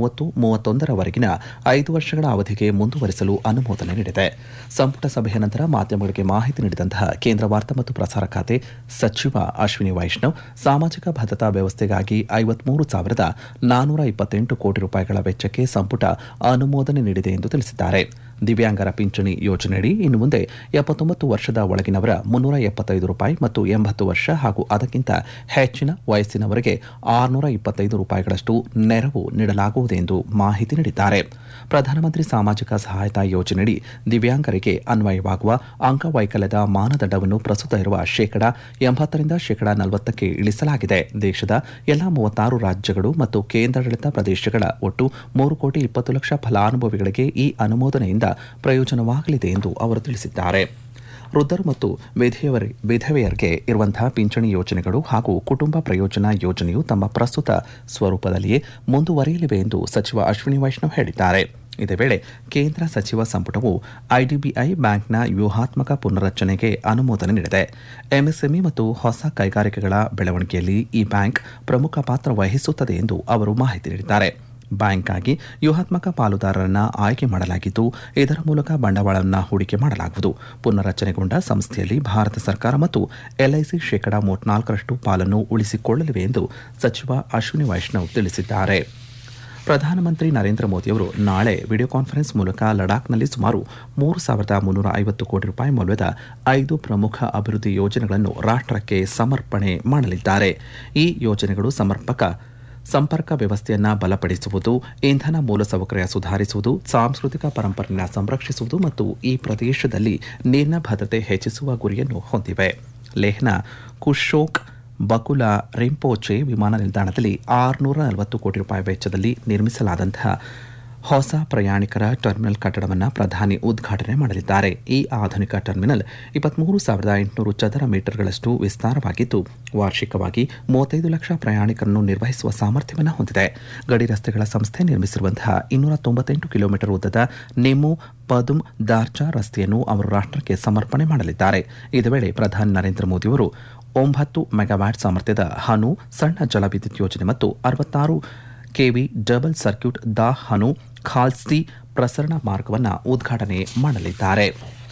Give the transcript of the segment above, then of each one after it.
ಮೂವತ್ತು ಮೂವತ್ತೊಂದರವರೆಗಿನ ಐದು ವರ್ಷಗಳ ಅವಧಿಗೆ ಮುಂದುವರಿಸಲು ಅನುಮೋದನೆ ನೀಡಿದೆ ಸಂಪುಟ ಸಭೆಯ ನಂತರ ಮಾಧ್ಯಮಗಳಿಗೆ ಮಾಹಿತಿ ನೀಡಿದಂತಹ ಕೇಂದ್ರ ವಾರ್ತಾ ಮತ್ತು ಪ್ರಸಾರ ಖಾತೆ ಸಚಿವ ಅಶ್ವಿನಿ ವೈಷ್ಣವ್ ಸಾಮಾಜಿಕ ಭದ್ರತಾ ವ್ಯವಸ್ಥೆಗಾಗಿ ಐವತ್ಮೂರು ಸಾವಿರದ ನಾನೂರ ಇಪ್ಪತ್ತೆಂಟು ಕೋಟಿ ರೂಪಾಯಿಗಳ ವೆಚ್ಚಕ್ಕೆ ಸಂಪುಟ ಅನುಮೋದನೆ ನೀಡಿದೆ ಎಂದು ತಿಳಿಸಿದ್ದಾರೆ ದಿವ್ಯಾಂಗರ ಪಿಂಚಣಿ ಯೋಜನೆಯಡಿ ಇನ್ನು ಮುಂದೆ ಎಪ್ಪತ್ತೊಂಬತ್ತು ವರ್ಷದ ಒಳಗಿನವರ ಮುನ್ನೂರ ಎಪ್ಪತ್ತೈದು ರೂಪಾಯಿ ಮತ್ತು ಎಂಬತ್ತು ವರ್ಷ ಹಾಗೂ ಅದಕ್ಕಿಂತ ಹೆಚ್ಚಿನ ವಯಸ್ಸಿನವರಿಗೆ ಆರುನೂರ ಇಪ್ಪತ್ತೈದು ರೂಪಾಯಿಗಳಷ್ಟು ನೆರವು ನೀಡಲಾಗುವುದು ಎಂದು ಮಾಹಿತಿ ನೀಡಿದ್ದಾರೆ ಪ್ರಧಾನಮಂತ್ರಿ ಸಾಮಾಜಿಕ ಸಹಾಯತಾ ಯೋಜನೆಯಡಿ ದಿವ್ಯಾಂಗರಿಗೆ ಅನ್ವಯವಾಗುವ ಅಂಗವೈಕಲ್ಯದ ಮಾನದಂಡವನ್ನು ಪ್ರಸ್ತುತ ಇರುವ ಶೇಕಡ ಎಂಬತ್ತರಿಂದ ಶೇಕಡ ನಲವತ್ತಕ್ಕೆ ಇಳಿಸಲಾಗಿದೆ ದೇಶದ ಎಲ್ಲಾ ಮೂವತ್ತಾರು ರಾಜ್ಯಗಳು ಮತ್ತು ಕೇಂದ್ರಾಡಳಿತ ಪ್ರದೇಶಗಳ ಒಟ್ಟು ಮೂರು ಕೋಟಿ ಇಪ್ಪತ್ತು ಲಕ್ಷ ಫಲಾನುಭವಿಗಳಿಗೆ ಈ ಅನುಮೋದನೆಯಿಂದ ಪ್ರಯೋಜನವಾಗಲಿದೆ ಎಂದು ಅವರು ತಿಳಿಸಿದ್ದಾರೆ ವೃದ್ಧರು ಮತ್ತು ವಿಧವೆಯರ ವಿಧವೆಯರಿಗೆ ಇರುವಂತಹ ಪಿಂಚಣಿ ಯೋಜನೆಗಳು ಹಾಗೂ ಕುಟುಂಬ ಪ್ರಯೋಜನ ಯೋಜನೆಯು ತಮ್ಮ ಪ್ರಸ್ತುತ ಸ್ವರೂಪದಲ್ಲಿಯೇ ಮುಂದುವರಿಯಲಿವೆ ಎಂದು ಸಚಿವ ಅಶ್ವಿನಿ ವೈಷ್ಣವ್ ಹೇಳಿದ್ದಾರೆ ಇದೇ ವೇಳೆ ಕೇಂದ್ರ ಸಚಿವ ಸಂಪುಟವು ಐಡಿಬಿಐ ಬ್ಯಾಂಕ್ನ ವ್ಯೂಹಾತ್ಮಕ ಪುನರ್ರಚನೆಗೆ ಅನುಮೋದನೆ ನೀಡಿದೆ ಎಂಎಸ್ಎಂಇ ಮತ್ತು ಹೊಸ ಕೈಗಾರಿಕೆಗಳ ಬೆಳವಣಿಗೆಯಲ್ಲಿ ಈ ಬ್ಯಾಂಕ್ ಪ್ರಮುಖ ಪಾತ್ರ ವಹಿಸುತ್ತದೆ ಎಂದು ಅವರು ಮಾಹಿತಿ ನೀಡಿದ್ದಾರೆ ಬ್ಯಾಂಕ್ಗಾಗಿ ವ್ಯೂಹಾತ್ಮಕ ಪಾಲುದಾರರನ್ನ ಆಯ್ಕೆ ಮಾಡಲಾಗಿದ್ದು ಇದರ ಮೂಲಕ ಬಂಡವಾಳವನ್ನು ಹೂಡಿಕೆ ಮಾಡಲಾಗುವುದು ಪುನರ್ರಚನೆಗೊಂಡ ಸಂಸ್ಥೆಯಲ್ಲಿ ಭಾರತ ಸರ್ಕಾರ ಮತ್ತು ಎಲ್ಐಸಿ ಶೇಕಡಾ ಮೂವತ್ನಾಲ್ಕರಷ್ಟು ಪಾಲನ್ನು ಉಳಿಸಿಕೊಳ್ಳಲಿವೆ ಎಂದು ಸಚಿವ ಅಶ್ವಿನಿ ವೈಷ್ಣವ್ ತಿಳಿಸಿದ್ದಾರೆ ಪ್ರಧಾನಮಂತ್ರಿ ನರೇಂದ್ರ ಮೋದಿಯವರು ನಾಳೆ ವಿಡಿಯೋ ಕಾನ್ಫರೆನ್ಸ್ ಮೂಲಕ ಲಡಾಖ್ನಲ್ಲಿ ಸುಮಾರು ಮೂರು ಸಾವಿರದ ಮುನ್ನೂರ ಐವತ್ತು ಕೋಟಿ ರೂಪಾಯಿ ಮೌಲ್ಯದ ಐದು ಪ್ರಮುಖ ಅಭಿವೃದ್ಧಿ ಯೋಜನೆಗಳನ್ನು ರಾಷ್ಟಕ್ಕೆ ಸಮರ್ಪಣೆ ಮಾಡಲಿದ್ದಾರೆ ಈ ಯೋಜನೆಗಳು ಸಮರ್ಪಕ ಸಂಪರ್ಕ ವ್ಯವಸ್ಥೆಯನ್ನ ಬಲಪಡಿಸುವುದು ಇಂಧನ ಮೂಲಸೌಕರ್ಯ ಸುಧಾರಿಸುವುದು ಸಾಂಸ್ಕೃತಿಕ ಪರಂಪರೆಯನ್ನು ಸಂರಕ್ಷಿಸುವುದು ಮತ್ತು ಈ ಪ್ರದೇಶದಲ್ಲಿ ನೀರಿನ ಭದ್ರತೆ ಹೆಚ್ಚಿಸುವ ಗುರಿಯನ್ನು ಹೊಂದಿವೆ ಲೇಹ್ನ ಕುಶೋಕ್ ಬಕುಲಾ ರಿಂಪೋಚೆ ವಿಮಾನ ನಿಲ್ದಾಣದಲ್ಲಿ ಆರುನೂರ ನಲವತ್ತು ಕೋಟಿ ರೂಪಾಯಿ ವೆಚ್ಚದಲ್ಲಿ ನಿರ್ಮಿಸಲಾದಂತಹ ಹೊಸ ಪ್ರಯಾಣಿಕರ ಟರ್ಮಿನಲ್ ಕಟ್ಟಡವನ್ನು ಪ್ರಧಾನಿ ಉದ್ಘಾಟನೆ ಮಾಡಲಿದ್ದಾರೆ ಈ ಆಧುನಿಕ ಟರ್ಮಿನಲ್ ಇಪ್ಪತ್ಮೂರು ಸಾವಿರದ ಎಂಟುನೂರು ಚದರ ಮೀಟರ್ಗಳಷ್ಟು ವಿಸ್ತಾರವಾಗಿದ್ದು ವಾರ್ಷಿಕವಾಗಿ ಮೂವತ್ತೈದು ಲಕ್ಷ ಪ್ರಯಾಣಿಕರನ್ನು ನಿರ್ವಹಿಸುವ ಸಾಮರ್ಥ್ಯವನ್ನು ಹೊಂದಿದೆ ಗಡಿ ರಸ್ತೆಗಳ ಸಂಸ್ಥೆ ನಿರ್ಮಿಸಿರುವಂತಹ ಇನ್ನೂರ ತೊಂಬತ್ತೆಂಟು ಕಿಲೋಮೀಟರ್ ಉದ್ದದ ನಿಮು ಪದುಮ್ ದಾರ್ಚಾ ರಸ್ತೆಯನ್ನು ಅವರು ರಾಷ್ಟಕ್ಕೆ ಸಮರ್ಪಣೆ ಮಾಡಲಿದ್ದಾರೆ ಇದೇ ವೇಳೆ ಪ್ರಧಾನಿ ನರೇಂದ್ರ ಮೋದಿಯವರು ಒಂಬತ್ತು ಮೆಗಾವ್ಯಾಟ್ ಸಾಮರ್ಥ್ಯದ ಹನು ಸಣ್ಣ ಜಲವಿದ್ಯುತ್ ಯೋಜನೆ ಮತ್ತು ಅರವತ್ತಾರು ಕೆವಿ ಡಬಲ್ ಸರ್ಕ್ಯೂಟ್ ದಾ ಹನು ಖಾಲ್ಸ್ತಿ ಪ್ರಸರಣ ಮಾರ್ಗವನ್ನು ಉದ್ಘಾಟನೆ ಮಾಡಲಿದ್ದಾರೆ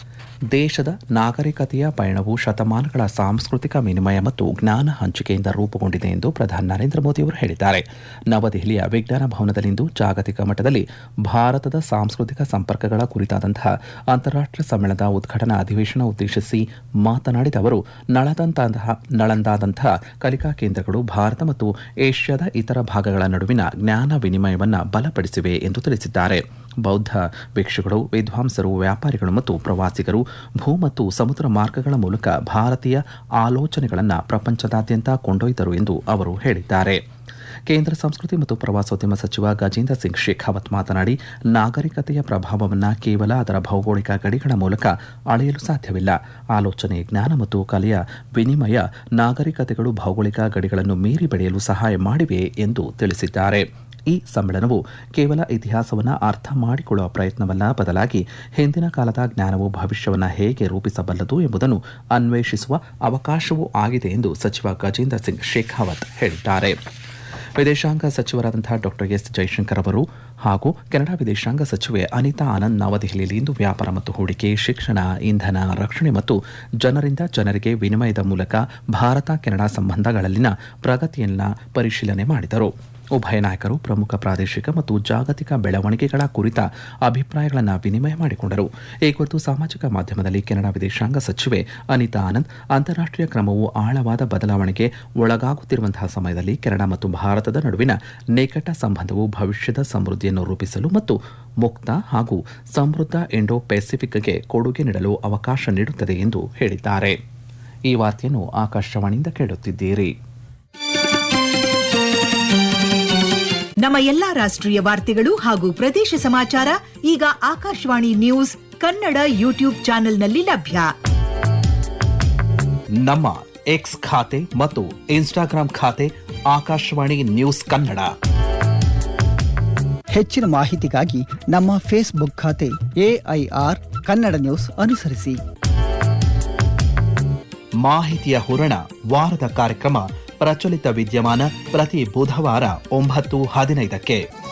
ದೇಶದ ನಾಗರಿಕತೆಯ ಪಯಣವು ಶತಮಾನಗಳ ಸಾಂಸ್ಕೃತಿಕ ವಿನಿಮಯ ಮತ್ತು ಜ್ಞಾನ ಹಂಚಿಕೆಯಿಂದ ರೂಪುಗೊಂಡಿದೆ ಎಂದು ಪ್ರಧಾನಿ ನರೇಂದ್ರ ಮೋದಿ ಅವರು ಹೇಳಿದ್ದಾರೆ ನವದೆಹಲಿಯ ವಿಜ್ಞಾನ ಭವನದಲ್ಲಿಂದು ಜಾಗತಿಕ ಮಟ್ಟದಲ್ಲಿ ಭಾರತದ ಸಾಂಸ್ಕೃತಿಕ ಸಂಪರ್ಕಗಳ ಕುರಿತಾದಂತಹ ಅಂತಾರಾಷ್ಟ್ರೀಯ ಸಮ್ಮೇಳನದ ಉದ್ಘಾಟನಾ ಅಧಿವೇಶನ ಉದ್ದೇಶಿಸಿ ಮಾತನಾಡಿದ ಅವರು ನಳದಂತಹ ನಳಂದಾದಂತಹ ಕಲಿಕಾ ಕೇಂದ್ರಗಳು ಭಾರತ ಮತ್ತು ಏಷ್ಯಾದ ಇತರ ಭಾಗಗಳ ನಡುವಿನ ಜ್ಞಾನ ವಿನಿಮಯವನ್ನು ಬಲಪಡಿಸಿವೆ ಎಂದು ತಿಳಿಸಿದ್ದಾರೆ ಬೌದ್ಧ ಭಿಕ್ಷುಗಳು ವಿದ್ವಾಂಸರು ವ್ಯಾಪಾರಿಗಳು ಮತ್ತು ಪ್ರವಾಸಿಗರು ಭೂ ಮತ್ತು ಸಮುದ್ರ ಮಾರ್ಗಗಳ ಮೂಲಕ ಭಾರತೀಯ ಆಲೋಚನೆಗಳನ್ನು ಪ್ರಪಂಚದಾದ್ಯಂತ ಕೊಂಡೊಯ್ದರು ಎಂದು ಅವರು ಹೇಳಿದ್ದಾರೆ ಕೇಂದ್ರ ಸಂಸ್ಕೃತಿ ಮತ್ತು ಪ್ರವಾಸೋದ್ಯಮ ಸಚಿವ ಗಜೇಂದ್ರ ಸಿಂಗ್ ಶೇಖಾವತ್ ಮಾತನಾಡಿ ನಾಗರಿಕತೆಯ ಪ್ರಭಾವವನ್ನು ಕೇವಲ ಅದರ ಭೌಗೋಳಿಕ ಗಡಿಗಳ ಮೂಲಕ ಅಳೆಯಲು ಸಾಧ್ಯವಿಲ್ಲ ಆಲೋಚನೆ ಜ್ಞಾನ ಮತ್ತು ಕಲೆಯ ವಿನಿಮಯ ನಾಗರಿಕತೆಗಳು ಭೌಗೋಳಿಕ ಗಡಿಗಳನ್ನು ಮೀರಿ ಬೆಳೆಯಲು ಸಹಾಯ ಮಾಡಿವೆ ಎಂದು ತಿಳಿಸಿದ್ದಾರೆ ಈ ಸಮ್ಮೇಳನವು ಕೇವಲ ಇತಿಹಾಸವನ್ನು ಅರ್ಥ ಮಾಡಿಕೊಳ್ಳುವ ಪ್ರಯತ್ನವಲ್ಲ ಬದಲಾಗಿ ಹಿಂದಿನ ಕಾಲದ ಜ್ಞಾನವು ಭವಿಷ್ಯವನ್ನು ಹೇಗೆ ರೂಪಿಸಬಲ್ಲದು ಎಂಬುದನ್ನು ಅನ್ವೇಷಿಸುವ ಅವಕಾಶವೂ ಆಗಿದೆ ಎಂದು ಸಚಿವ ಗಜೇಂದ್ರ ಸಿಂಗ್ ಶೇಖಾವತ್ ಹೇಳಿದ್ದಾರೆ ವಿದೇಶಾಂಗ ಸಚಿವರಾದಂತಹ ಡಾಕ್ಟರ್ ಎಸ್ ಜೈಶಂಕರ್ ಅವರು ಹಾಗೂ ಕೆನಡಾ ವಿದೇಶಾಂಗ ಸಚಿವೆ ಅನಿತಾ ಆನಂದ್ ನವದೆಹಲಿಯಲ್ಲಿ ಇಂದು ವ್ಯಾಪಾರ ಮತ್ತು ಹೂಡಿಕೆ ಶಿಕ್ಷಣ ಇಂಧನ ರಕ್ಷಣೆ ಮತ್ತು ಜನರಿಂದ ಜನರಿಗೆ ವಿನಿಮಯದ ಮೂಲಕ ಭಾರತ ಕೆನಡಾ ಸಂಬಂಧಗಳಲ್ಲಿನ ಪ್ರಗತಿಯನ್ನ ಪರಿಶೀಲನೆ ಮಾಡಿದರು ಉಭಯ ನಾಯಕರು ಪ್ರಮುಖ ಪ್ರಾದೇಶಿಕ ಮತ್ತು ಜಾಗತಿಕ ಬೆಳವಣಿಗೆಗಳ ಕುರಿತ ಅಭಿಪ್ರಾಯಗಳನ್ನು ವಿನಿಮಯ ಮಾಡಿಕೊಂಡರು ಈ ಕುರಿತು ಸಾಮಾಜಿಕ ಮಾಧ್ಯಮದಲ್ಲಿ ಕೆನಡಾ ವಿದೇಶಾಂಗ ಸಚಿವೆ ಅನಿತಾ ಆನಂದ್ ಅಂತಾರಾಷ್ಟೀಯ ಕ್ರಮವು ಆಳವಾದ ಬದಲಾವಣೆಗೆ ಒಳಗಾಗುತ್ತಿರುವಂತಹ ಸಮಯದಲ್ಲಿ ಕೆನಡಾ ಮತ್ತು ಭಾರತದ ನಡುವಿನ ನಿಕಟ ಸಂಬಂಧವು ಭವಿಷ್ಯದ ಸಮೃದ್ಧಿಯನ್ನು ರೂಪಿಸಲು ಮತ್ತು ಮುಕ್ತ ಹಾಗೂ ಸಮೃದ್ಧ ಇಂಡೋ ಪೆಸಿಫಿಕ್ಗೆ ಕೊಡುಗೆ ನೀಡಲು ಅವಕಾಶ ನೀಡುತ್ತದೆ ಎಂದು ಹೇಳಿದ್ದಾರೆ ಈ ವಾರ್ತೆಯನ್ನು ಆಕಾಶವಾಣಿಯಿಂದ ಕೇಳುತ್ತಿದ್ದೀರಿ ನಮ್ಮ ಎಲ್ಲಾ ರಾಷ್ಟ್ರೀಯ ವಾರ್ತೆಗಳು ಹಾಗೂ ಪ್ರದೇಶ ಸಮಾಚಾರ ಈಗ ಆಕಾಶವಾಣಿ ನ್ಯೂಸ್ ಕನ್ನಡ ಯೂಟ್ಯೂಬ್ ಚಾನೆಲ್ನಲ್ಲಿ ಲಭ್ಯ ನಮ್ಮ ಎಕ್ಸ್ ಖಾತೆ ಮತ್ತು ಇನ್ಸ್ಟಾಗ್ರಾಂ ಖಾತೆ ಆಕಾಶವಾಣಿ ನ್ಯೂಸ್ ಕನ್ನಡ ಹೆಚ್ಚಿನ ಮಾಹಿತಿಗಾಗಿ ನಮ್ಮ ಫೇಸ್ಬುಕ್ ಖಾತೆ ಎಐಆರ್ ಕನ್ನಡ ನ್ಯೂಸ್ ಅನುಸರಿಸಿ ಮಾಹಿತಿಯ ಹೂರಣ ವಾರದ ಕಾರ್ಯಕ್ರಮ ಪ್ರಚಲಿತ ವಿದ್ಯಮಾನ ಪ್ರತಿ ಬುಧವಾರ ಒಂಬತ್ತು ಹದಿನೈದಕ್ಕೆ